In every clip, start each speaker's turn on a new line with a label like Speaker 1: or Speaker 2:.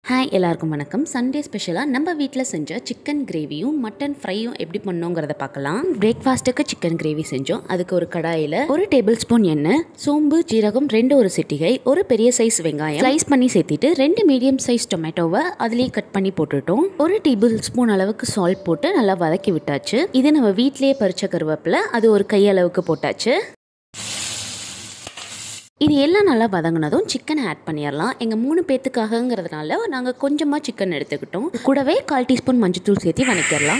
Speaker 1: hi எல்லாருக்கும் வணக்கம் Sunday ஸ்பெஷலாக நம்ம வீட்டில் செஞ்ச சிக்கன் கிரேவியும் மட்டன் ஃப்ரையும் எப்படி பண்ணோங்கிறத பார்க்கலாம் பிரேக்ஃபாஸ்ட்டுக்கு சிக்கன் கிரேவி செஞ்சோம் அதுக்கு ஒரு கடாயில் ஒரு டேபிள் ஸ்பூன் எண்ணெய் சோம்பு ஜீரகம் ரெண்டு ஒரு சிட்டிகை ஒரு பெரிய சைஸ் வெங்காயம் ஸ்லைஸ் பண்ணி சேர்த்திட்டு ரெண்டு மீடியம் சைஸ் டொமேட்டோவை அதுலேயே கட் பண்ணி போட்டுட்டோம் ஒரு டேபிள் ஸ்பூன் அளவுக்கு சால்ட் போட்டு நல்லா வதக்கி விட்டாச்சு இது நம்ம வீட்டிலேயே பறிச்ச கருவேப்பிலை அது ஒரு கையளவுக்கு போட்டாச்சு இது எல்லாம் நல்லா வதங்கினதும் சிக்கனை ஆட் பண்ணிடலாம் எங்கள் மூணு பேத்துக்காகங்கிறதுனால நாங்கள் கொஞ்சமாக சிக்கன் எடுத்துக்கிட்டோம் கூடவே கால் டீஸ்பூன் மஞ்சத்தூள் சேர்த்து வதக்கிடலாம்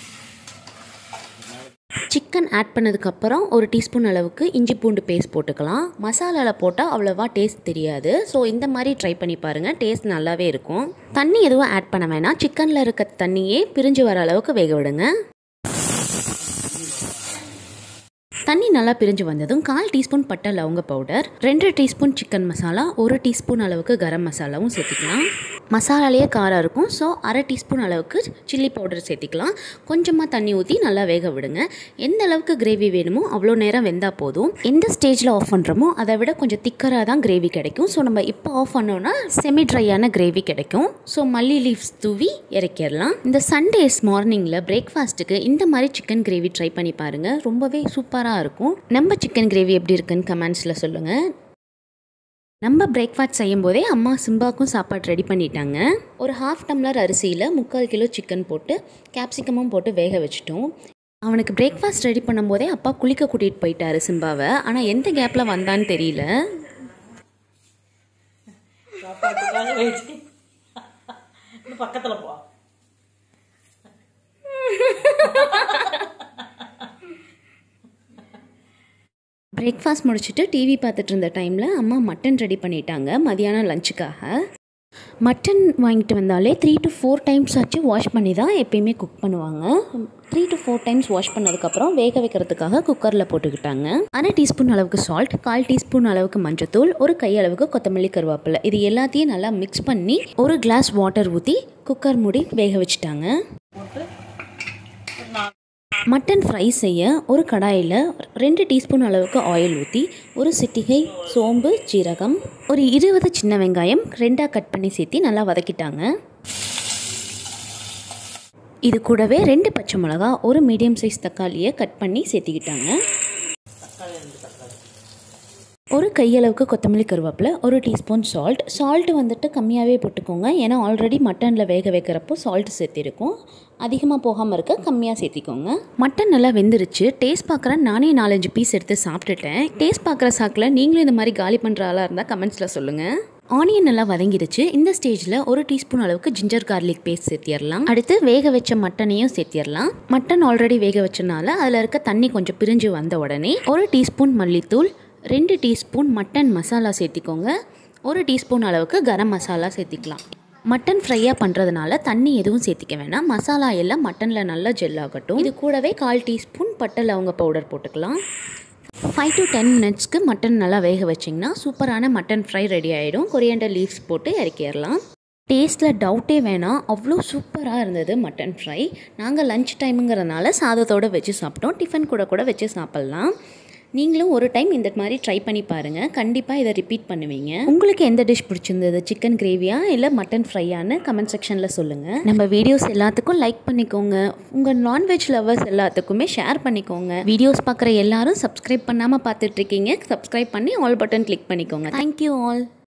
Speaker 1: சிக்கன் ஆட் பண்ணதுக்கப்புறம் ஒரு டீஸ்பூன் அளவுக்கு இஞ்சி பூண்டு பேஸ்ட் போட்டுக்கலாம் மசாலாவில் போட்டால் அவ்வளோவா டேஸ்ட் தெரியாது ஸோ இந்த மாதிரி ட்ரை பண்ணி பாருங்கள் டேஸ்ட் நல்லாவே இருக்கும் தண்ணி எதுவும் ஆட் பண்ண வேணாம் சிக்கனில் இருக்க தண்ணியே பிரிஞ்சு வர அளவுக்கு வேக விடுங்க தண்ணி நல்லா பிரிஞ்சு வந்ததும் கால் டீஸ்பூன் பட்டை லவங்க பவுடர் ரெண்டு டீஸ்பூன் சிக்கன் மசாலா ஒரு டீஸ்பூன் அளவுக்கு கரம் மசாலாவும் சேர்த்திக்கலாம் மசாலாலேயே காரம் இருக்கும் ஸோ அரை டீஸ்பூன் அளவுக்கு சில்லி பவுடர் சேர்த்திக்கலாம் கொஞ்சமாக தண்ணி ஊற்றி நல்லா வேக விடுங்க எந்த அளவுக்கு கிரேவி வேணுமோ அவ்வளோ நேரம் வெந்தால் போதும் எந்த ஸ்டேஜில் ஆஃப் பண்ணுறோமோ அதை விட கொஞ்சம் திக்கராக தான் கிரேவி கிடைக்கும் ஸோ நம்ம இப்போ ஆஃப் பண்ணோன்னா செமி ட்ரையான கிரேவி கிடைக்கும் ஸோ மல்லி லீவ்ஸ் தூவி இறக்கிடலாம் இந்த சண்டேஸ் மார்னிங்கில் பிரேக்ஃபாஸ்ட்டுக்கு இந்த மாதிரி சிக்கன் கிரேவி ட்ரை பண்ணி பாருங்கள் ரொம்பவே சூப்பராக இருக்கும் நம்ம சிக்கன் கிரேவி எப்படி இருக்குன்னு கமெண்ட்ஸில் சொல்லுங்கள் நம்ம பிரேக்ஃபாஸ்ட் செய்யும் போதே அம்மா சிம்பாக்கும் சாப்பாடு ரெடி பண்ணிட்டாங்க ஒரு ஹாஃப் டம்ளர் அரிசியில் முக்கால் கிலோ சிக்கன் போட்டு கேப்சிகமும் போட்டு வேக வச்சுட்டோம் அவனுக்கு பிரேக்ஃபாஸ்ட் ரெடி பண்ணும்போதே அப்பா குளிக்க கூட்டிகிட்டு போயிட்டாரு சிம்பாவை ஆனால் எந்த கேப்பில் வந்தான்னு தெரியல
Speaker 2: சாப்பாட்டுக்காக வச்சு இன்னும் பக்கத்தில் போ
Speaker 1: பிரேக்ஃபாஸ்ட் முடிச்சுட்டு டிவி பார்த்துட்டு இருந்த டைமில் அம்மா மட்டன் ரெடி பண்ணிட்டாங்க மதியானம் லஞ்சுக்காக மட்டன் வாங்கிட்டு வந்தாலே த்ரீ டு ஃபோர் டைம்ஸ் ஆச்சு வாஷ் பண்ணி தான் எப்பயுமே குக் பண்ணுவாங்க three to four times wash பண்ணதுக்கப்புறம் வேக வைக்கிறதுக்காக குக்கரில் போட்டுக்கிட்டாங்க அரை டீஸ்பூன் அளவுக்கு சால்ட் கால் டீஸ்பூன் அளவுக்கு மஞ்சத்தூள் ஒரு கை அளவுக்கு கொத்தமல்லி கருவேப்பிலை இது எல்லாத்தையும் நல்லா மிக்ஸ் பண்ணி ஒரு கிளாஸ் வாட்டர் ஊற்றி குக்கர் மூடி வேக வச்சுட்டாங்க
Speaker 2: போட்டு ஒரு நாலு
Speaker 1: மட்டன் ஃப்ரை செய்ய ஒரு கடாயில் ரெண்டு டீஸ்பூன் அளவுக்கு ஆயில் ஊற்றி ஒரு சிட்டிகை சோம்பு ஜீரகம் ஒரு இருபது சின்ன வெங்காயம் ரெண்டாக கட் பண்ணி சேர்த்து நல்லா வதக்கிட்டாங்க இது கூடவே ரெண்டு பச்சை மிளகா ஒரு மீடியம் சைஸ் தக்காளியை கட் பண்ணி சேர்த்திக்கிட்டாங்க
Speaker 2: தக்காளி ரெண்டு தக்காளி
Speaker 1: ஒரு கையளவுக்கு கொத்தமல்லி கருவேப்பிலை ஒரு டீஸ்பூன் சால்ட் சால்ட் வந்துட்டு கம்மியாகவே போட்டுக்கோங்க ஏன்னா ஆல்ரெடி மட்டனில் வேக வைக்கிறப்போ சால்ட் சேர்த்திருக்கும் அதிகமாக போகாமல் இருக்க கம்மியாக சேர்த்திக்கோங்க மட்டன் நல்லா வெந்துருச்சு டேஸ்ட் பார்க்குறேன் நானே நாலஞ்சு பீஸ் எடுத்து சாப்பிட்டுட்டேன் டேஸ்ட் பார்க்குற சாக்கில் நீங்களும் இந்த மாதிரி காலி பண்ணுற ஆளாக இருந்தால் கமெண்ட்ஸில் சொல்லுங்கள் ஆனியன் நல்லா வதங்கிடுச்சு இந்த ஸ்டேஜில் ஒரு டீஸ்பூன் அளவுக்கு ஜிஞ்சர் கார்லிக் பேஸ்ட் சேர்த்திடலாம் அடுத்து வேக வச்ச மட்டனையும் சேர்த்திடலாம் மட்டன் ஆல்ரெடி வேக வச்சனால அதில் இருக்க தண்ணி கொஞ்சம் பிரிஞ்சு வந்த உடனே ஒரு டீஸ்பூன் மல்லித்தூள் ரெண்டு டீஸ்பூன் மட்டன் மசாலா சேர்த்திக்கோங்க ஒரு டீஸ்பூன் அளவுக்கு கரம் மசாலா சேர்த்திக்கலாம் மட்டன் ஃப்ரையாக பண்ணுறதுனால தண்ணி எதுவும் சேர்த்திக்க வேணாம் மசாலா எல்லாம் மட்டனில் நல்லா ஜெல் ஆகட்டும் இது கூடவே கால் டீஸ்பூன் பட்டை லவங்க பவுடர் போட்டுக்கலாம் ஃபைவ் டு டென் மினிட்ஸ்க்கு மட்டன் நல்லா வேக வச்சிங்கன்னா சூப்பரான மட்டன் ஃப்ரை ரெடி ஆகிடும் கொரியண்டர் லீவ்ஸ் போட்டு இறக்கிடலாம் டேஸ்ட்டில் டவுட்டே வேணாம் அவ்வளோ சூப்பராக இருந்தது மட்டன் ஃப்ரை நாங்கள் லஞ்ச் டைமுங்கிறதுனால சாதத்தோடு வச்சு சாப்பிட்டோம் டிஃபன் கூட கூட வச்சு சாப்பிட்லாம் நீங்களும் ஒரு டைம் இந்த மாதிரி ட்ரை பண்ணி பாருங்கள் கண்டிப்பாக இதை ரிப்பீட் பண்ணுவீங்க உங்களுக்கு எந்த டிஷ் பிடிச்சிருந்தது சிக்கன் கிரேவியா இல்லை மட்டன் ஃப்ரையான்னு கமெண்ட் செக்ஷனில் சொல்லுங்கள் நம்ம வீடியோஸ் எல்லாத்துக்கும் லைக் பண்ணிக்கோங்க உங்கள் நான்வெஜ் லவர்ஸ் எல்லாத்துக்குமே ஷேர் பண்ணிக்கோங்க வீடியோஸ் பார்க்குற எல்லாரும் சப்ஸ்கிரைப் பண்ணாமல் பார்த்துட்ருக்கீங்க சப்ஸ்கிரைப் பண்ணி ஆல் பட்டன் கிளிக் பண்ணிக்கோங்க தேங்க்யூ ஆல்